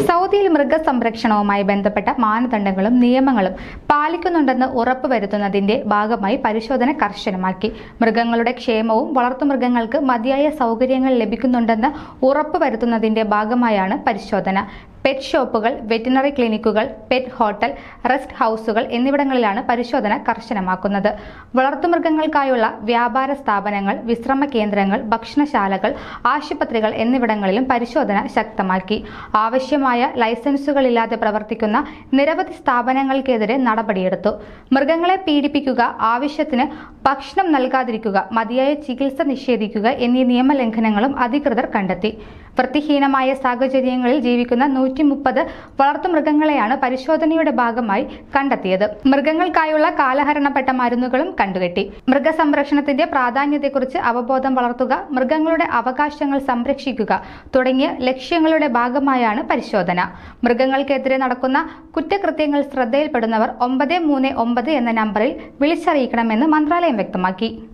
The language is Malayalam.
സൗദിയിൽ മൃഗസംരക്ഷണവുമായി ബന്ധപ്പെട്ട മാനദണ്ഡങ്ങളും നിയമങ്ങളും പാലിക്കുന്നുണ്ടെന്ന് ഉറപ്പുവരുത്തുന്നതിന്റെ ഭാഗമായി പരിശോധന കർശനമാക്കി മൃഗങ്ങളുടെ ക്ഷേമവും വളർത്തുമൃഗങ്ങൾക്ക് മതിയായ സൗകര്യങ്ങൾ ലഭിക്കുന്നുണ്ടെന്ന് ഉറപ്പുവരുത്തുന്നതിന്റെ ഭാഗമായാണ് പരിശോധന പെറ്റ് ഷോപ്പുകൾ വെറ്റിനറി ക്ലിനിക്കുകൾ പെറ്റ് ഹോട്ടൽ റെസ്റ്റ് ഹൗസുകൾ എന്നിവിടങ്ങളിലാണ് പരിശോധന കർശനമാക്കുന്നത് വളർത്തുമൃഗങ്ങൾക്കായുള്ള വ്യാപാര സ്ഥാപനങ്ങൾ വിശ്രമ കേന്ദ്രങ്ങൾ ഭക്ഷണശാലകൾ ആശുപത്രികൾ എന്നിവിടങ്ങളിലും പരിശോധന ശക്തമാക്കി ആവശ്യമായ ലൈസൻസുകളില്ലാതെ പ്രവർത്തിക്കുന്ന നിരവധി സ്ഥാപനങ്ങൾക്കെതിരെ നടപടിയെടുത്തു മൃഗങ്ങളെ പീഡിപ്പിക്കുക ആവശ്യത്തിന് ഭക്ഷണം നൽകാതിരിക്കുക മതിയായ ചികിത്സ നിഷേധിക്കുക എന്നീ നിയമലംഘനങ്ങളും അധികൃതർ കണ്ടെത്തി വൃത്തിഹീനമായ സാഹചര്യങ്ങളിൽ ജീവിക്കുന്ന നൂറ്റി മുപ്പത് വളർത്തുമൃഗങ്ങളെയാണ് പരിശോധനയുടെ ഭാഗമായി കണ്ടെത്തിയത് മൃഗങ്ങൾക്കായുള്ള കാലഹരണപ്പെട്ട മരുന്നുകളും കണ്ടുകെട്ടി മൃഗസംരക്ഷണത്തിന്റെ പ്രാധാന്യത്തെക്കുറിച്ച് അവബോധം വളർത്തുക മൃഗങ്ങളുടെ അവകാശങ്ങൾ സംരക്ഷിക്കുക തുടങ്ങിയ ലക്ഷ്യങ്ങളുടെ ഭാഗമായാണ് പരിശോധന മൃഗങ്ങൾക്കെതിരെ നടക്കുന്ന കുറ്റകൃത്യങ്ങൾ ശ്രദ്ധയിൽപ്പെടുന്നവർ ഒമ്പത് മൂന്ന് ഒമ്പത് എന്ന നമ്പറിൽ വിളിച്ചറിയിക്കണമെന്ന് മന്ത്രാലയം വ്യക്തമാക്കി